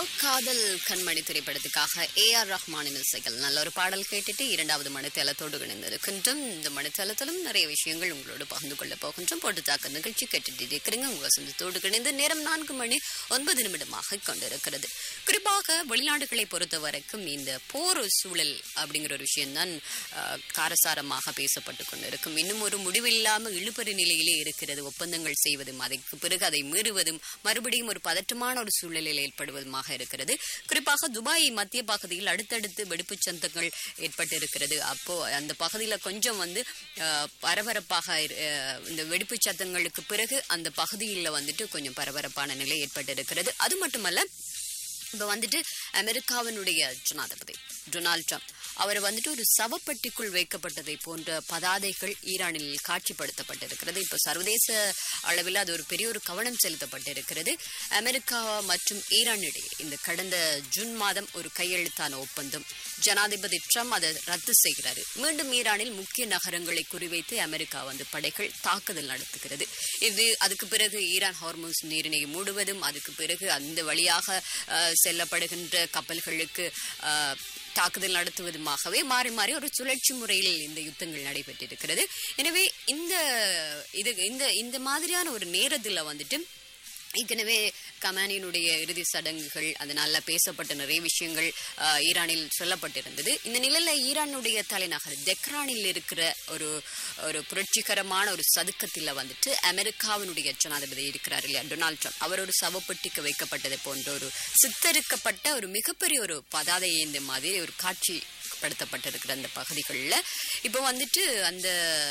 காதல் கண்மணி திரைப்படத்துக்காக ஏ ஆர் ரஹ்மானின் இசைகள் நல்ல ஒரு பாடல் கேட்டுட்டு இரண்டாவது மணித்தளத்தோடு இணைந்திருக்கின்றோம் இந்த மணித்தளத்திலும் நிறைய விஷயங்கள் உங்களோடு பகிர்ந்து கொள்ள போகின்றோம் போட்டு தாக்க நிகழ்ச்சி கேட்டுட்டு இருக்கிறீங்க உங்க வசந்தத்தோடு இணைந்து நேரம் நான்கு மணி ஒன்பது நிமிடமாக கொண்டிருக்கிறது குறிப்பாக வெளிநாடுகளை பொறுத்த வரைக்கும் இந்த போர் சூழல் அப்படிங்கிற ஒரு விஷயம்தான் அஹ், காரசாரமாக பேசப்பட்டு கொண்டிருக்கும் இன்னும் ஒரு முடிவில்லாம இழுபறி நிலையிலே இருக்கிறது ஒப்பந்தங்கள் செய்வதும் அதற்கு பிறகு அதை மீறுவதும் மறுபடியும் ஒரு பதற்றமான ஒரு சூழ்நிலையில் ஏற்படுவதுமாக இருக்கிறது குறிப்பாக துபாய் மத்திய பகுதியில் அடுத்தடுத்து வெடிப்புச் சந்தங்கள் ஏற்பட்டு இருக்கிறது அப்போ அந்த பகுதியில கொஞ்சம் வந்து அஹ், பரபரப்பாக இரு- அஹ், இந்த வெடிப்புச் சத்தங்களுக்கு பிறகு அந்த பகுதியில் வந்துட்டு கொஞ்சம் பரபரப்பான நிலை ஏற்பட்டு இருக்கிறது அது மட்டுமல்ல இப்போ வந்துட்டு அமெரிக்காவினுடைய ஜனாதிபதி டொனால்ட் ட்ரம்ப் அவர் வந்துட்டு ஒரு சவப்பெட்டிக்குள் வைக்கப்பட்டதை போன்ற பதாதைகள் ஈரானில் காட்சிப்படுத்தப்பட்டிருக்கிறது இப்போ சர்வதேச அளவில் அது ஒரு பெரிய ஒரு கவனம் செலுத்தப்பட்டிருக்கிறது அமெரிக்கா மற்றும் ஈரான் இடையே இந்த கடந்த ஜூன் மாதம் ஒரு கையெழுத்தான ஒப்பந்தம் ஜனாதிபதி ட்ரம்ப் அதை ரத்து செய்கிறாரு மீண்டும் ஈரானில் முக்கிய நகரங்களை குறிவைத்து அமெரிக்கா வந்து படைகள் தாக்குதல் நடத்துகிறது இது அதுக்கு பிறகு ஈரான் ஹார்மோன்ஸ் நீரினை மூடுவதும் அதுக்கு பிறகு அந்த வழியாக அஹ், செல்லப்படுகின்ற கப்பல்களுக்கு அஹ், தாக்குதல் நடத்துவதுமாகவே மாறி மாறி ஒரு சுழற்சி முறையில் இந்த யுத்தங்கள் நடைபெற்றிருக்கிறது எனவே இந்த இது இந்த இந்த மாதிரியான ஒரு நேரத்தில் வந்துட்டு ஏற்கனவே கமானியினுடைய இறுதி சடங்குகள் அதனால பேசப்பட்ட நிறைய விஷயங்கள் ஆஹ், ஈரானில் சொல்லப்பட்டிருந்தது இந்த நிலையில ஈரானுடைய தலைநகர் தெக்ரானில் இருக்கிற ஒரு ஒரு புரட்சிகரமான ஒரு சதுக்கத்தில் வந்துட்டு அமெரிக்காவினுடைய ஜனாதிபதி இருக்கிறார் இல்லையா டொனால்ட் ட்ரம்ப் அவர் ஒரு சவப்பெட்டிக்கு வைக்கப்பட்டதை போன்ற ஒரு சித்தரிக்கப்பட்ட ஒரு மிகப்பெரிய ஒரு பதாதை இந்த மாதிரி ஒரு காட்சி படுத்தப்பட்டிருக்கிற அந்த பகுதிகளில் இப்போ வந்துட்டு அந்த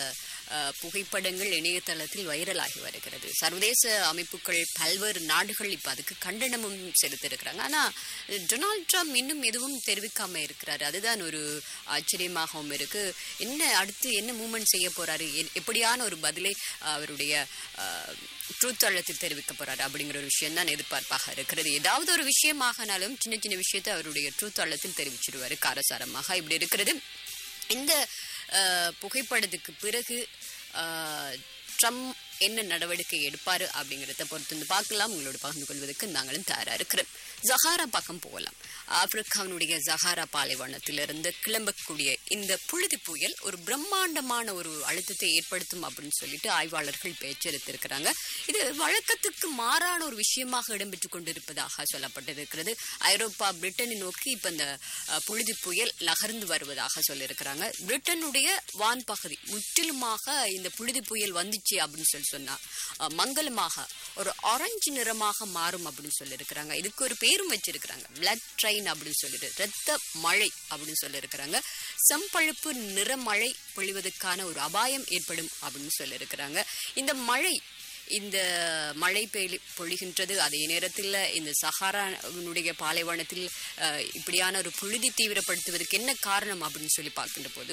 அஹ், புகைப்படங்கள் இணையதளத்தில் வைரலாகி வருகிறது சர்வதேச அமைப்புகள் பல்வேறு நாடுகள் இப்போ அதுக்கு கண்டனமும் செலுத்திருக்கிறாங்க ஆனால் டொனால்ட் ட்ரம்ப் இன்னும் எதுவும் தெரிவிக்காம இருக்கிறாரு அதுதான் ஒரு ஆச்சரியமாகவும் இருக்கு என்ன அடுத்து என்ன மூமெண்ட் செய்ய போறாரு எ- எப்படியான ஒரு பதிலை அவருடைய ட்ரூத் தளத்தில் தெரிவிக்க போறாரு அப்படிங்கிற ஒரு விஷயம் தான் எதிர்பார்ப்பாக இருக்கிறது ஏதாவது ஒரு விஷயமாகனாலும் சின்ன சின்ன விஷயத்தை அவருடைய ட்ரூத் தளத்தில் தெரிவிச்சிருவாரு காரசாரமாக இப்படி இருக்கிறது இந்த அஹ், புகைப்படத்துக்கு பிறகு அஹ், ட்ரம்ப் என்ன நடவடிக்கை எடுப்பாரு அப்படிங்கிறத பொறுத்து வந்து பார்க்கலாம் உங்களோட பகிர்ந்து கொள்வதற்கு நாங்களும் தயாரா இருக்கிறோம் ஜஹாரா பக்கம் போகலாம் ஆப்பிரிக்காவினுடைய ஜஹாரா பாலைவனத்திலிருந்து கிளம்பக்கூடிய இந்த புழுதி புயல் ஒரு பிரம்மாண்டமான ஒரு அழுத்தத்தை ஏற்படுத்தும் அப்படின்னு சொல்லிட்டு ஆய்வாளர்கள் பேச்செடுத்திருக்கிறாங்க இது வழக்கத்துக்கு மாறான ஒரு விஷயமாக இடம்பெற்றுக் கொண்டிருப்பதாக சொல்லப்பட்டிருக்கிறது ஐரோப்பா பிரிட்டனை நோக்கி இப்ப இந்த அஹ், புழுதி புயல் நகர்ந்து வருவதாக சொல்லியிருக்கிறாங்க பிரிட்டனுடைய வான் பகுதி முற்றிலுமாக இந்த புழுதி புயல் வந்துச்சு அப்படின்னு சொல்லி சொன்னா அஹ், மங்கலமாக ஒரு ஆரஞ்சு நிறமாக மாறும் அப்படின்னு சொல்லியிருக்கிறாங்க இதுக்கு ஒரு பேரும் வச்சிருக்கிறாங்க பிளட் ட்ரெயின் அப்படின்னு சொல்லிட்டு ரத்த மழை அப்படின்னு சொல்லியிருக்கிறாங்க செம்பழுப்பு நிறமழை பொழிவதற்கான ஒரு அபாயம் ஏற்படும் அப்படின்னு சொல்லியிருக்கிறாங்க இந்த மழை இந்த மழை பெய்து பொழிகின்றது அதே நேரத்தில் இந்த சஹாராவினுடைய பாலைவனத்தில் அஹ், இப்படியான ஒரு புழுதி தீவிரப்படுத்துவதற்கு என்ன காரணம் அப்படின்னு சொல்லி பார்க்கின்ற போது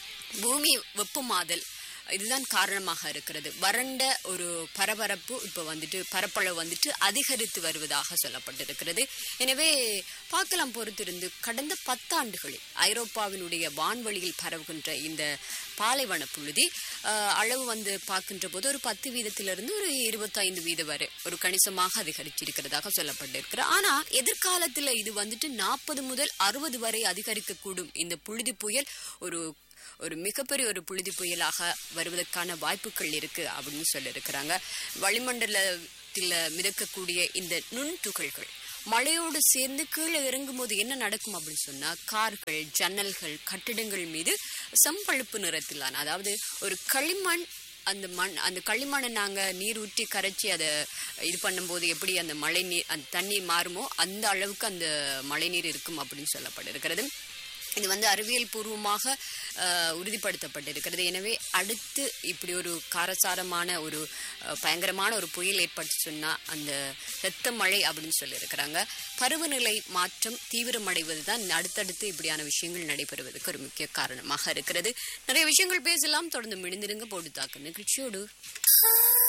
பூமி வெப்பமாதல் இதுதான் காரணமாக இருக்கிறது வறண்ட ஒரு பரபரப்பு இப்போ வந்துட்டு பரப்பளவு வந்துட்டு அதிகரித்து வருவதாக சொல்லப்பட்டிருக்கிறது எனவே பார்க்கலாம் பொறுத்திருந்து கடந்த பத்தாண்டுகளில் ஐரோப்பாவினுடைய வான்வெளியில் பரவுகின்ற இந்த பாலைவன புழுதி ஆஹ், அளவு வந்து பார்க்கின்ற போது ஒரு பத்து வீதத்திலிருந்து ஒரு இருபத்தைந்து வீதம் வரை ஒரு கணிசமாக அதிகரிச்சிருக்கிறதாக சொல்லப்பட்டிருக்கிறது ஆனா எதிர்காலத்தில் இது வந்துட்டு நாற்பது முதல் அறுபது வரை அதிகரிக்கக்கூடும் இந்த புழுதி புயல் ஒரு ஒரு மிகப்பெரிய ஒரு புழுதி புயலாக வருவதற்கான வாய்ப்புகள் இருக்கு அப்படின்னு சொல்லியிருக்கிறாங்க வளிமண்டலத்தில் மிதக்கக்கூடிய இந்த நுண்துகள்கள் மழையோடு சேர்ந்து கீழே இறங்கும்போது என்ன நடக்கும் அப்படின்னு சொன்னா கார்கள் ஜன்னல்கள் கட்டிடங்கள் மீது செம்பழுப்பு நிறத்திலான அதாவது ஒரு களிமண் அந்த மண் அந்த களிமண்ணை நாங்கள் நீர் ஊற்றி கரைச்சி அதை இது பண்ணும்போது எப்படி அந்த மழை நீர் அந்த தண்ணீர் மாறுமோ அந்த அளவுக்கு அந்த மழை நீர் இருக்கும் அப்படின்னு சொல்லப்பட்டிருக்கிறது இது வந்து அறிவியல் பூர்வமாக அஹ், உறுதிப்படுத்தப்பட்டிருக்கிறது எனவே அடுத்து இப்படி ஒரு காரசாரமான ஒரு அஹ், பயங்கரமான ஒரு புயல் ஏற்பட்டு சொன்னா அந்த இரத்த மழை அப்படின்னு சொல்லியிருக்கிறாங்க பருவநிலை மாற்றம் தீவிரமடைவது தான் அடுத்தடுத்து இப்படியான விஷயங்கள் நடைபெறுவதற்கு ஒரு முக்கிய காரணமாக இருக்கிறது நிறைய விஷயங்கள் பேசலாம் தொடர்ந்து மிணிந்திருங்க போட்டு தாக்கு நிகழ்ச்சியோடு